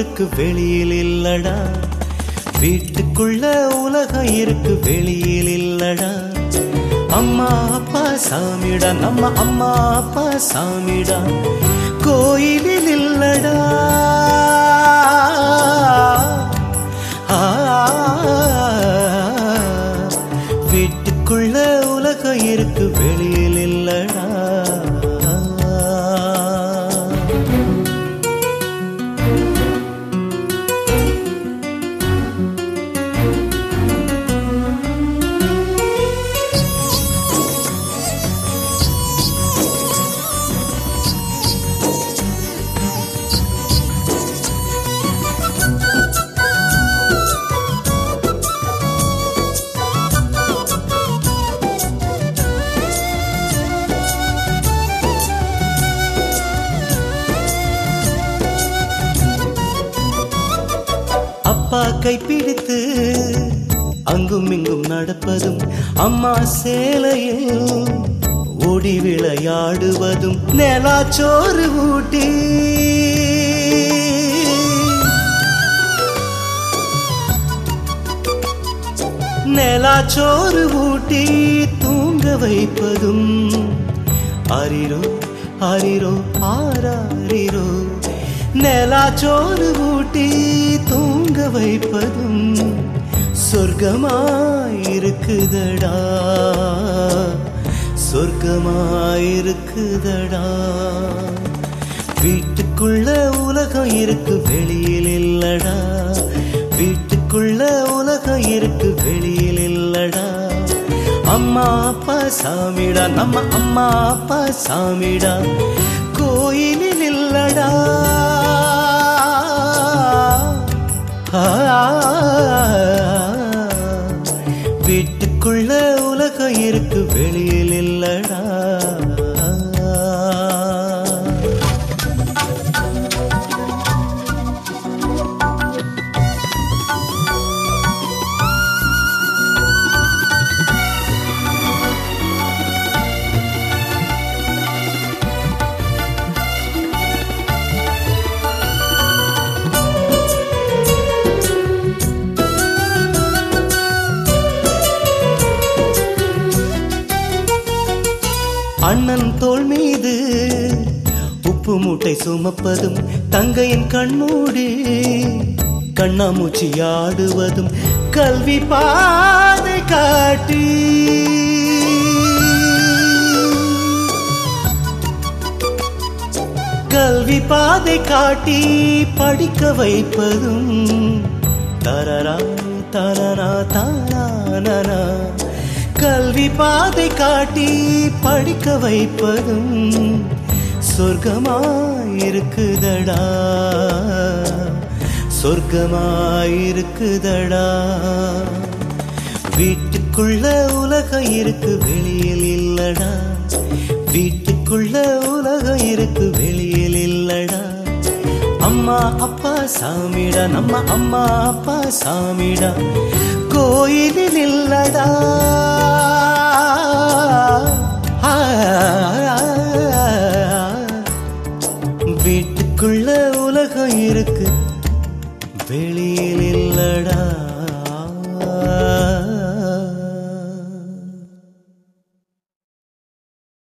இருக்கு வெளியில் இல்லடா வீட்டுக்குள்ள உலகம் இருக்கு வெளியில் இல்லடா அம்மா அப்பா சாமிடா நம்ம அம்மா அப்பா சாமிடா கோயிலில் இல்லடா ஆ, வீட்டுக்குள்ள உலகம் இருக்கு வெளியில் இல்லடா அப்பா கைப்பிடித்து அங்கும் இங்கும் நடப்பதும் அம்மா சேலையில் ஓடி விளையாடுவதும் நிலாச்சோறு ஊட்டி நிலாச்சோறு ஊட்டி தூங்க வைப்பதும் அரிரோ அரிரோ ஆராரிரோ நிலாச்சோறு ஊட்டி தூங்க வைப்பதும் சொர்க்கமாயிருக்குதடா சொர்க்கமாயிருக்குதடா வீட்டுக்குள்ள உலகம் இருக்கு வெளியில் இல்லடா வீட்டுக்குள்ள உலகம் இருக்கு வெளியில் இல்லடா அம்மா அப்பா சாமிடா நம்ம அம்மா அப்பா சாமிடா கோயிலில் இல்லடா ஆ, வீட்டுக்குள்ள உலகம் இருக்கு வெளியில் இல்லடா அண்ணன் தோள் மீது உப்பு மூட்டை சுமப்பதும் தங்கையின் கண்மூடி கண்ணாமூச்சி ஆடுவதும் கல்வி பாதை காட்டி கல்வி பாதை காட்டி படிக்க வைப்பதும் தரரா தரரா தாரானனா கல்வி பாதை காட்டி படிக்க வைப்பதும் சொர்க்கமாயிருக்குதடா சொர்க்கமாயிருக்குதடா வீட்டுக்குள்ள உலகம் இருக்கு வெளியில் இல்லடா வீட்டுக்குள்ள உலகம் இருக்கு வெளியில் இல்லடா அம்மா அப்பா சாமிடா நம்ம அம்மா அப்பா சாமிடா கோயிலில் இல்லடா ஆ, வீட்டுக்குள்ள உலகம் இருக்கு வெளியில் இல்லடா